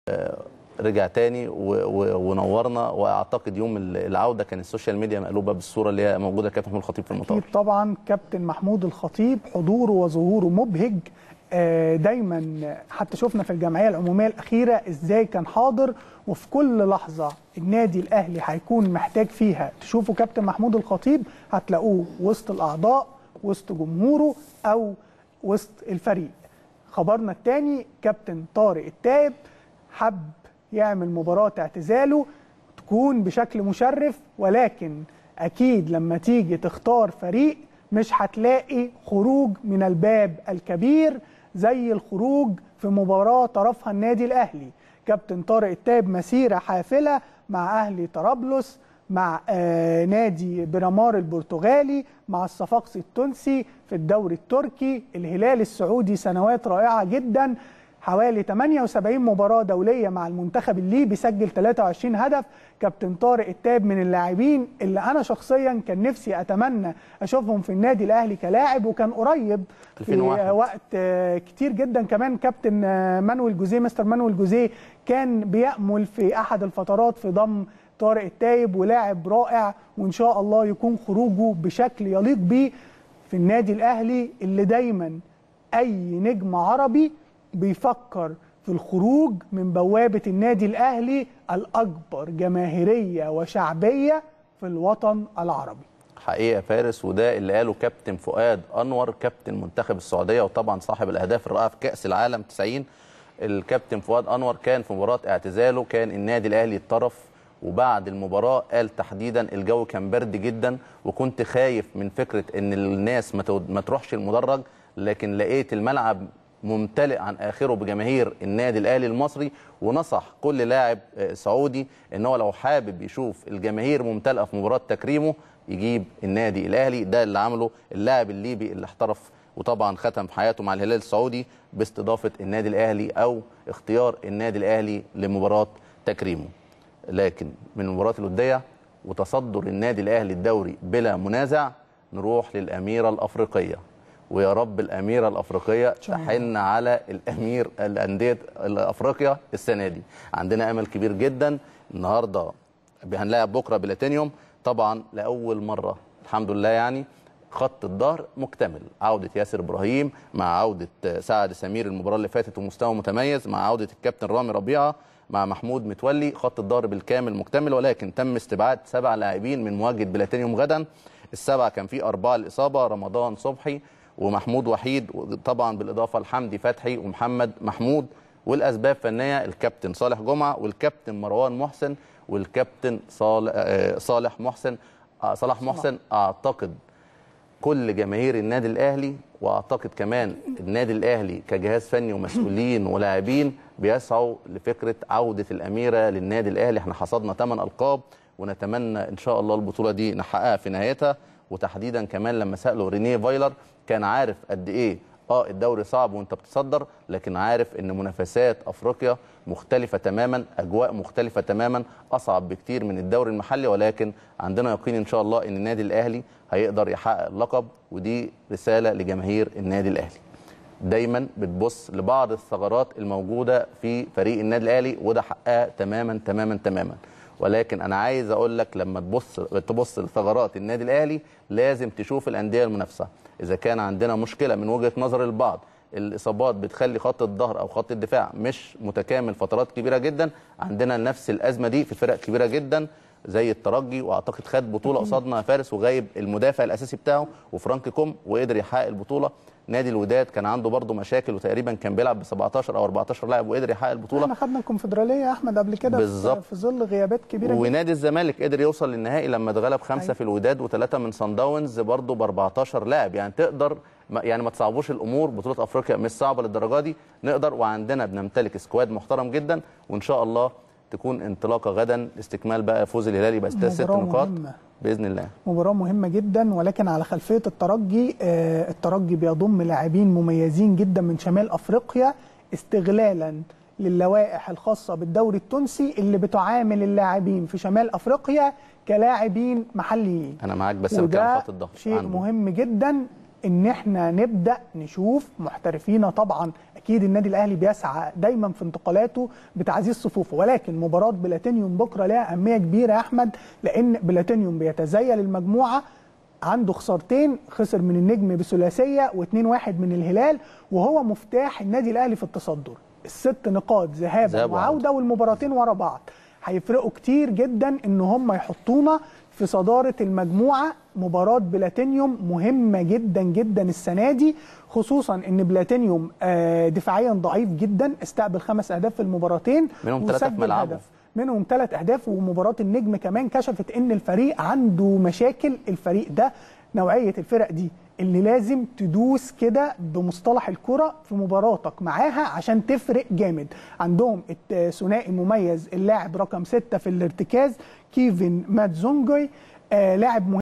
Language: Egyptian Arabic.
رجع تاني ونورنا واعتقد يوم العوده كان السوشيال ميديا مقلوبه بالصوره اللي هي موجوده كابتن محمود الخطيب في المطار اكيد طبعا كابتن محمود الخطيب حضوره وظهوره مبهج دايما حتى شفنا في الجمعيه العموميه الاخيره ازاي كان حاضر وفي كل لحظه النادي الاهلي هيكون محتاج فيها تشوفوا كابتن محمود الخطيب هتلاقوه وسط الاعضاء وسط جمهوره او وسط الفريق خبرنا الثاني كابتن طارق التايب حب يعمل مباراة اعتزاله تكون بشكل مشرف ولكن أكيد لما تيجي تختار فريق مش هتلاقي خروج من الباب الكبير زي الخروج في مباراة طرفها النادي الأهلي كابتن طارق التايب مسيرة حافلة مع أهلي طرابلس مع آه نادي برامار البرتغالي مع الصفاقسي التونسي في الدوري التركي الهلال السعودي سنوات رائعة جدا حوالي 78 مباراة دولية مع المنتخب الليبي سجل 23 هدف كابتن طارق التاب من اللاعبين اللي أنا شخصيا كان نفسي أتمنى أشوفهم في النادي الأهلي كلاعب وكان قريب في 2001. وقت كتير جدا كمان كابتن مانويل جوزيه مستر مانويل جوزيه كان بيأمل في أحد الفترات في ضم طارق التايب ولاعب رائع وإن شاء الله يكون خروجه بشكل يليق بيه في النادي الأهلي اللي دايما أي نجم عربي بيفكر في الخروج من بوابة النادي الأهلي الأكبر جماهيرية وشعبية في الوطن العربي حقيقه فارس وده اللي قاله كابتن فؤاد انور كابتن منتخب السعوديه وطبعا صاحب الاهداف الرائعه في كاس العالم 90 الكابتن فؤاد انور كان في مباراه اعتزاله كان النادي الاهلي الطرف وبعد المباراه قال تحديدا الجو كان برد جدا وكنت خايف من فكره ان الناس ما تو- ما تروحش المدرج لكن لقيت الملعب ممتلئ عن اخره بجماهير النادي الاهلي المصري ونصح كل لاعب آه، سعودي ان هو لو حابب يشوف الجماهير ممتلئه في مباراه تكريمه يجيب النادي الاهلي ده اللي عمله اللاعب الليبي اللي احترف وطبعا ختم في حياته مع الهلال السعودي باستضافه النادي الاهلي او اختيار النادي الاهلي لمباراه تكريمه لكن من المباريات الوديه وتصدر النادي الاهلي الدوري بلا منازع نروح للاميره الافريقيه ويا رب الاميره الافريقيه شاء الله. تحن على الامير الانديه افريقيا السنه دي عندنا امل كبير جدا النهارده هنلاعب بكره بلاتينيوم طبعا لاول مره الحمد لله يعني خط الظهر مكتمل عودة ياسر إبراهيم مع عودة سعد سمير المباراة اللي فاتت ومستوى متميز مع عودة الكابتن رامي ربيعة مع محمود متولي خط الظهر بالكامل مكتمل ولكن تم استبعاد سبع لاعبين من مواجهة بلاتينيوم غدا السبعة كان في أربعة الإصابة رمضان صبحي ومحمود وحيد طبعا بالإضافة لحمدي فتحي ومحمد محمود والأسباب فنية الكابتن صالح جمعة والكابتن مروان محسن والكابتن صالح, آه، صالح محسن آه، صلاح محسن أعتقد كل جماهير النادي الاهلي واعتقد كمان النادي الاهلي كجهاز فني ومسؤولين ولاعبين بيسعوا لفكره عوده الاميره للنادي الاهلي احنا حصدنا 8 القاب ونتمنى ان شاء الله البطوله دي نحققها في نهايتها وتحديدا كمان لما سالوا رينيه فايلر كان عارف قد ايه اه الدوري صعب وانت بتصدر لكن عارف ان منافسات افريقيا مختلفه تماما اجواء مختلفه تماما اصعب بكتير من الدوري المحلي ولكن عندنا يقين ان شاء الله ان النادي الاهلي هيقدر يحقق اللقب ودي رساله لجماهير النادي الاهلي دايما بتبص لبعض الثغرات الموجوده في فريق النادي الاهلي وده حقها تماما تماما تماما ولكن انا عايز اقول لك لما تبص تبص لثغرات النادي الاهلي لازم تشوف الانديه المنافسه اذا كان عندنا مشكله من وجهه نظر البعض الاصابات بتخلي خط الظهر او خط الدفاع مش متكامل فترات كبيره جدا عندنا نفس الازمه دي في فرق كبيره جدا زي الترجي واعتقد خد بطوله قصادنا يا فارس وغايب المدافع الاساسي بتاعه وفرانك كوم وقدر يحقق البطوله نادي الوداد كان عنده برضه مشاكل وتقريبا كان بيلعب ب 17 او 14 لاعب وقدر يحقق البطوله احنا خدنا الكونفدراليه يا احمد قبل كده في- بالظبط. في ظل غيابات كبيره جدا ونادي الزمالك قدر يوصل للنهائي لما اتغلب خمسه أيوة. في الوداد وثلاثه من صن داونز برضه ب 14 لاعب يعني تقدر ما- يعني ما تصعبوش الامور بطوله افريقيا مش صعبه للدرجه دي نقدر وعندنا بنمتلك سكواد محترم جدا وان شاء الله تكون انطلاقه غدا لاستكمال بقى فوز الهلال يبقى ست ست مباراة نقاط مهمة. باذن الله مباراة مهمة جدا ولكن على خلفية الترجي آه، الترجي بيضم لاعبين مميزين جدا من شمال أفريقيا استغلالا للوائح الخاصة بالدوري التونسي اللي بتعامل اللاعبين في شمال أفريقيا كلاعبين محليين انا معاك بس بتكلم وده خط الظهر شيء عنده. مهم جدا ان احنا نبدا نشوف محترفين طبعا اكيد النادي الاهلي بيسعى دايما في انتقالاته بتعزيز صفوفه ولكن مباراه بلاتينيوم بكره لها اهميه كبيره يا احمد لان بلاتينيوم بيتزيل المجموعه عنده خسارتين خسر من النجم بثلاثيه و2-1 من الهلال وهو مفتاح النادي الاهلي في التصدر الست نقاط ذهابا ذهاب وعودة. وعوده والمباراتين ورا بعض هيفرقوا كتير جدا ان هم يحطونا في صداره المجموعه مباراه بلاتينيوم مهمه جدا جدا السنه دي خصوصا ان بلاتينيوم آه، دفاعيا ضعيف جدا استقبل خمس اهداف في المباراتين منهم ثلاثة في وسجل ملعبه. هدف. منهم ثلاث اهداف ومباراه النجم كمان كشفت ان الفريق عنده مشاكل الفريق ده نوعيه الفرق دي اللي لازم تدوس كده بمصطلح الكرة في مباراتك معاها عشان تفرق جامد عندهم الثنائي مميز اللاعب رقم ستة في الارتكاز كيفن ماتزونجوي آه لاعب مهم